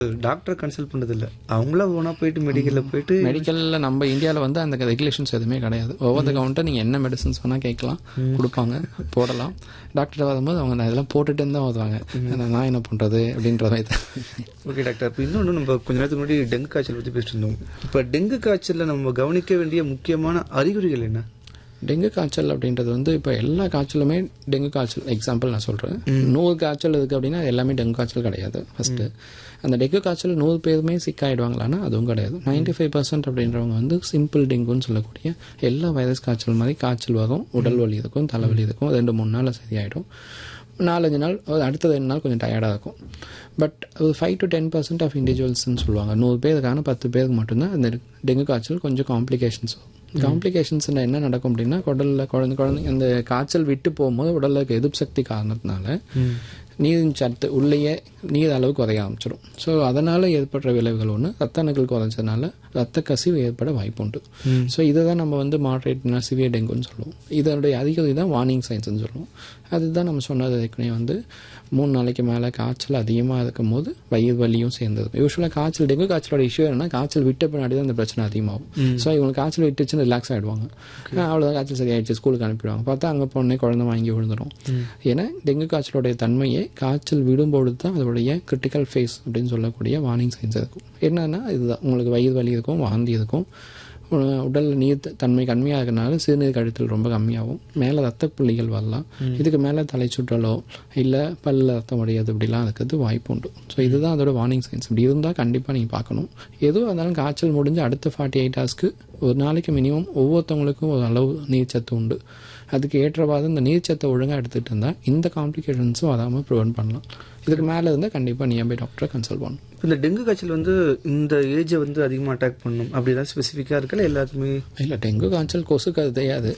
டாக்டரை கன்சல்ட் பண்ணது இல்ல அவங்களா ஓனா போயிட்டு மெடிக்கல்ல போயிட்டு மெடிக்கல்ல நம்ம இந்தியாவில் வந்து அந்த ரெகுலேஷன்ஸ் எதுவுமே கிடையாது ஓவர் த கவுண்டர் நீங்கள் என்ன மெடிசன்ஸ் வேணால் கேட்கலாம் கொடுப்பாங்க போடலாம் டாக்டர் வரும்போது அவங்க நான் இதெல்லாம் போட்டுட்டு தான் வருவாங்க நான் என்ன பண்ணுறது அப்படின்ற மாதிரி தான் ஓகே டாக்டர் இப்போ இன்னொன்று நம்ம கொஞ்ச நேரத்துக்கு முன்னாடி டெங்கு காய்ச்சல் பற்றி பேசிட்டு இருந்தோம் இப்போ டெங்கு காய்ச்சல்ல நம்ம கவனிக்க வேண்டிய முக்கியமான அறிகுறிகள் என்ன டெங்கு காய்ச்சல் அப்படின்றது வந்து இப்போ எல்லா காய்ச்சலுமே டெங்கு காய்ச்சல் எக்ஸாம்பிள் நான் சொல்கிறேன் நூறு காய்ச்சல் இருக்குது அப்படின்னா அது எல்லாமே டெங்கு காய்ச்சல் கிடையாது ஃபஸ்ட்டு அந்த டெங்கு காய்ச்சல் நூறு பேருமே சிக்காயிடுவாங்களான்னா அதுவும் கிடையாது நைன்டி ஃபைவ் பர்சன்ட் அப்படின்றவங்க வந்து சிம்பிள் டெங்குன்னு சொல்லக்கூடிய எல்லா வைரஸ் காய்ச்சல் மாதிரி காய்ச்சல் வரும் உடல் வலி இருக்கும் தலைவலி இருக்கும் ரெண்டு மூணு நாளில் சரியாயிடும் நாலஞ்சு நாள் ஒரு அடுத்த ரெண்டு நாள் கொஞ்சம் டயர்டாக இருக்கும் பட் ஒரு five to ten percent of இண்டிவிஜுவல்ஸ்னு சொல்லுவாங்க நூறு பேருக்கான பத்து பேருக்கு மட்டும்தான் அந்த டெங்கு காய்ச்சல் கொஞ்சம் காம்ப்ளிகேஷன்ஸ் வரும் காம்ப்ளிகேஷன்ஸ் என்ன நடக்கும் அப்படின்னா குடல்ல குழந்தை குழந்தை அந்த காய்ச்சல் விட்டு போகும்போது உடல்ல இருக்க எதிர்ப்பு சக்தி காரணத்தினால நீரின் சத்து உள்ளேயே நீர் அளவு குறைய ஆரம்பிச்சிடும் ஸோ அதனால ஏற்படுற விளைவுகள் ஒன்று ரத்த அணுக்கள் குறைஞ்சதுனால ரத்த கசிவு ஏற்பட வாய்ப்பு உண்டு ஸோ இதை தான் நம்ம வந்து மாட்ரேட்னா சிவியர் டெங்குன்னு சொல்லுவோம் இதனுடைய அதிகரி தான் வார்னிங் சைன்ஸ்னு சொல்லுவோம் அதுதான் நம்ம சொன்னது ஏற்கனவே வந்து மூணு நாளைக்கு மேலே காய்ச்சல் அதிகமாக இருக்கும் போது வயிறு வலியும் சேர்ந்தது யூஸ்வலாக காய்ச்சல் டெங்கு காய்ச்சலோட இஷ்யூ என்னன்னா காய்ச்சல் விட்ட பின்னாடி தான் அந்த பிரச்சனை அதிகமாகும் ஸோ இவங்க காய்ச்சல் விட்டுச்சுன்னு ரிலாக்ஸ் ஆகிடுவாங்க அவ்வளோதான் காய்ச்சல் சரியாயிடுச்சு ஸ்கூலுக்கு அனுப்பிடுவாங்க பார்த்தா அங்கே போனே குழந்தை வாங்கி விழுந்துடும் ஏன்னா டெங்கு காய்ச்சலோடைய தன்மையே காய்ச்சல் விடும்போது தான் அதோடைய கிரிட்டிக்கல் ஃபேஸ் அப்படின்னு சொல்லக்கூடிய வார்னிங் சைன்ஸ் இருக்கும் என்னன்னா இதுதான் உங்களுக்கு வயிறு வலி இருக்கும் வாந்தி இருக்கும் உடல் நீர் த- தன்மை கம்மியாக இருக்கனால சிறுநீர் கழித்தல் ரொம்ப கம்மியாகும் மேலே ரத்த புள்ளிகள் வரலாம் இதுக்கு மேலே தலை சுற்றலோ இல்லை பல்ல ரத்தம் உடையது இப்படிலாம் இருக்கிறது வாய்ப்பு உண்டு ஸோ இதுதான் அதோட வார்னிங் சைன்ஸ் இப்படி இருந்தால் கண்டிப்பாக நீங்கள் பார்க்கணும் எதுவும் இருந்தாலும் காய்ச்சல் முடிஞ்சு அடுத்த ஃபார்ட்டி எயிட் ஹவர்ஸ்க்கு ஒரு நாளைக்கு மினிமம் ஒவ்வொருத்தவங்களுக்கும் ஒரு அளவு நீர்ச்சத்து உண்டு அதுக்கு ஏற்றவாறு இந்த நீர்ச்சத்தை ஒழுங்காக எடுத்துகிட்டு இருந்தால் இந்த காம்ப்ளிகேஷன்ஸும் வராமல் ப்ரிவென்ட் பண்ணலாம் இதுக்கு மேலே இருந்தால் கண்டிப்பாக நியர்பை டாக்டரை கன்சல்ட் பண்ணணும் இப்போ இந்த டெங்கு காய்ச்சல் வந்து இந்த ஏஜை வந்து அதிகமாக அட்டாக் பண்ணும் அப்படி ஏதாவது ஸ்பெசிஃபிக்காக இருக்கல எல்லாத்துக்குமே இல்லை டெங்கு காய்ச்சல் கொசுக்கு அது தெரியாது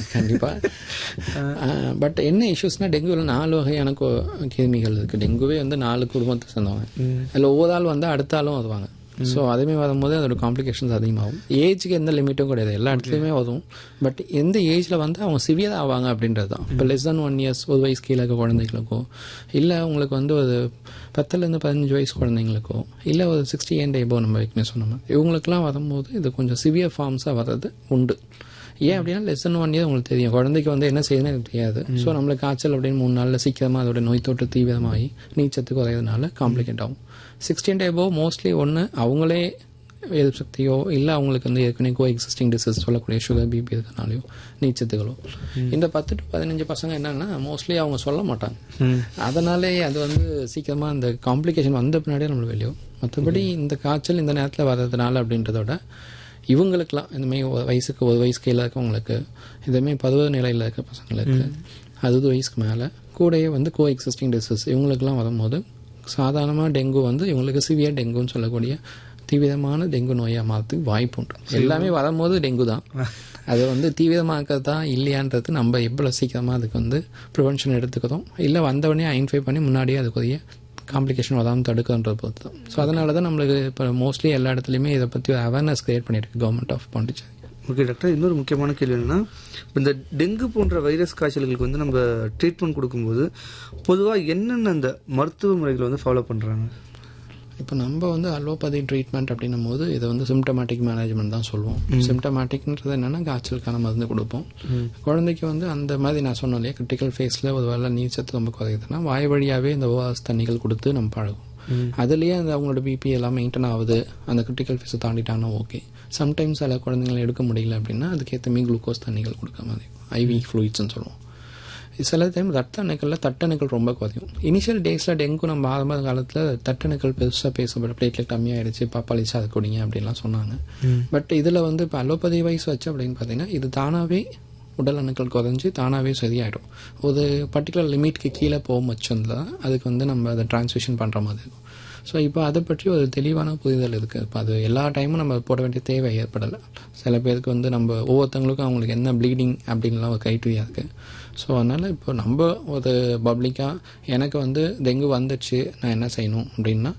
கண்டிப்பாக பட் என்ன இஷ்யூஸ்னால் டெங்குவில் நாலு வகையான கொ- கிருமிகள் இருக்குது டெங்குவே வந்து நாலு குடும்பத்தை சேர்ந்தவங்க அதில் ஒவ்வொரு ஆள் வந்து அடுத்த ஆளும் வருவாங்க ஸோ அதுவுமே வரும்போது அதோட காம்ப்ளிகேஷன்ஸ் அதிகமாகும் ஏஜுக்கு எந்த லிமிட்டும் கிடையாது எல்லா இடத்துலையுமே வரும் பட் எந்த ஏஜில் வந்து அவங்க சிவியர் ஆவாங்க அப்படின்றது தான் இப்போ லெஸ் than ஒன் இயர்ஸ் ஒரு வயசு கீழே இருக்க குழந்தைகளுக்கோ இல்லை உங்களுக்கு வந்து ஒரு பத்துலேருந்து பதினஞ்சு வயசு குழந்தைங்களுக்கோ இல்லை ஒரு சிக்ஸ்டி அண்ட் எபோ நம்ம ஏற்கனவே சொன்ன மாதிரி இவங்களுக்குலாம் வரும்போது இது கொஞ்சம் சிவியர் ஃபார்ம்ஸாக வர்றது உண்டு ஏன் அப்படின்னா லெஸ் than ஒன் இயர் உங்களுக்கு தெரியும் குழந்தைக்கு வந்து என்ன செய்யணும்னு எனக்கு தெரியாது ஸோ நம்மளுக்கு காய்ச்சல் அப்படின்னு மூணு நாளில் சீக்கிரமாக அதோட நோய் தொற்று தீவிரமாகி நீச்சத்து குறையிறதுனால காம்ப்ளிகேட் ஆகும் சிக்ஸ்டீன் டேபோ மோஸ்ட்லி ஒன்று அவங்களே எதிர்ப்பு சக்தியோ இல்லை அவங்களுக்கு வந்து ஏற்கனவே கோ எக்ஸிஸ்டிங் டிசீஸ் சொல்லக்கூடிய சுகர் பிபி இருக்கனாலையோ நீச்சத்துகளோ இந்த பத்து டு பதினஞ்சு பசங்க என்னன்னா மோஸ்ட்லி அவங்க சொல்ல மாட்டாங்க அதனாலே அது வந்து சீக்கிரமாக அந்த காம்ப்ளிகேஷன் வந்த பின்னாடியே நம்மளுக்கு வெளியும் மற்றபடி இந்த காய்ச்சல் இந்த நேரத்தில் வர்றதுனால அப்படின்றதோட இவங்களுக்கெல்லாம் இந்தமாரி ஒரு வயசுக்கு ஒரு வயசு கீழே இருக்கவங்களுக்கு இதுமாரி பருவ நிலையில் இருக்க பசங்களுக்கு அறுபது வயசுக்கு மேலே கூடயே வந்து கோ எக்ஸிஸ்டிங் டிசீஸ் இவங்களுக்கெல்லாம் வரும்போது சாதாரணமாக டெங்கு வந்து இவங்களுக்கு சிவியர் டெங்குன்னு சொல்லக்கூடிய தீவிரமான டெங்கு நோயாக மாறதுக்கு வாய்ப்பு உண்டு எல்லாமே வரும்போது டெங்கு தான் அது வந்து தீவிரமாக்கிறது தான் இல்லையான்றது நம்ம எவ்வளோ சீக்கிரமாக அதுக்கு வந்து ப்ரிவென்ஷன் எடுத்துக்கிறோம் இல்லை வந்தவொடனே ஐடென்டிஃபை பண்ணி முன்னாடியே அதுக்குரிய காம்ப்ளிகேஷன் வராமல் தடுக்கிறன்றது பொறுத்து தான் ஸோ அதனால தான் நம்மளுக்கு இப்போ மோஸ்ட்லி எல்லா இடத்துலையுமே இதை பற்றி ஒரு அவேர்னஸ் கிரியேட் பண்ணியிருக்கு government of Pondicherry okay doctor இன்னொரு முக்கியமான கேள்வி என்னன்னா இப்ப இந்த டெங்கு போன்ற வைரஸ் காய்ச்சல்களுக்கு வந்து நம்ம ட்ரீட்மெண்ட் கொடுக்கும்போது பொதுவாக என்னென்ன அந்த மருத்துவ முறைகளை வந்து ஃபாலோ பண்ணுறாங்க இப்போ நம்ம வந்து அலோபதி ட்ரீட்மெண்ட் அப்படின்னும் போது இதை வந்து சிம்டமேட்டிக் மேனேஜ்மெண்ட் தான் சொல்லுவோம் சிம்டமேட்டிக்ன்றது என்னன்னா காய்ச்சலுக்கான மருந்து கொடுப்போம் குழந்தைக்கு வந்து அந்த மாதிரி நான் சொன்னேன் இல்லையா கிரிட்டிக்கல் ஃபேஸில் ஒரு வேலை நீச்சத்து ரொம்ப குறையுதுன்னா வாய் வழியாகவே இந்த ஓஆர்எஸ் தண்ணிகள் கொடுத்து நம்ம பழகும் அதுலேயே அந்த அவங்களோட பிபி எல்லாம் மெயின்டைன் ஆகுது அந்த கிரிட்டிக்கல் ஃபேஸை தாண்டிட்டாங்கன்னா ஓகே சம்டைம்ஸ் சில குழந்தைங்களை எடுக்க முடியல அப்படின்னா அதுக்கேற்ற மீ குளுக்கோஸ் தண்ணிகள் கொடுக்க மாதிரி ஐவி ஃப்ளூயிட்ஸ்னு சொல்லுவோம் சில டைம் ரத்த அணுக்களில் தட்டணுக்கள் ரொம்ப குறையும் இனிஷியல் டேஸில் டெங்கு நம்ம ஆரம்ப காலத்தில் தட்டணுக்கள் பெருசாக பேசப்பட பிளேட்லெட் கம்மியாயிடுச்சு பாப்பாளிச்சு அதை குடிங்க அப்படின்லாம் சொன்னாங்க பட் இதில் வந்து இப்போ அலோபதி வயசு வச்சு அப்படின்னு பார்த்தீங்கன்னா இது தானாகவே உடல் அணுக்கள் குறைஞ்சி தானாகவே சரியாயிடும் ஒரு பர்டிகுலர் லிமிட்க்கு கீழே போக வச்சிருந்தா அதுக்கு வந்து நம்ம அதை டிரான்ஸ்மிஷன் பண்ணுற மாதிரி இருக்கும் ஸோ இப்போ அதை பற்றி ஒரு தெளிவான புரிதல் இருக்குது இப்போ அது எல்லா டைமும் நம்ம போட வேண்டிய தேவை ஏற்படலை சில பேருக்கு வந்து நம்ம ஒவ்வொருத்தவங்களுக்கும் அவங்களுக்கு என்ன ப்ளீடிங் அப்படின்லாம் ஒரு கைட்ரியா இருக்குது ஸோ அதனால் இப்போ நம்ம ஒரு பப்ளிக்காக எனக்கு வந்து டெங்கு வந்துச்சு நான் என்ன செய்யணும் அப்படின்னா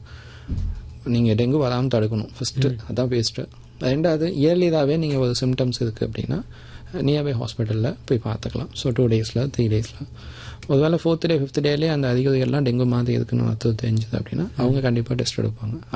நீங்கள் டெங்கு வராமல் தடுக்கணும் ஃபஸ்ட்டு அதான் பெஸ்ட்டு ரெண்டாவது இயர்லியராகவே நீங்கள் ஒரு சிம்டம்ஸ் இருக்குது அப்படின்னா நியர்பை ஹாஸ்பிட்டலில் போய் பார்த்துக்கலாம் ஸோ டூ டேஸில் த்ரீ டேஸில் ஒருவேளை ஃபோர்த் டே ஃபிஃப்த் டேலேயே அந்த அதிகதையெல்லாம் டெங்கு மாதிரி இருக்குன்னு மருத்துவம் தெரிஞ்சுது அப்படின்னா அவங்க கண்டிப்பாக டெஸ்ட் எடுப்பாங்க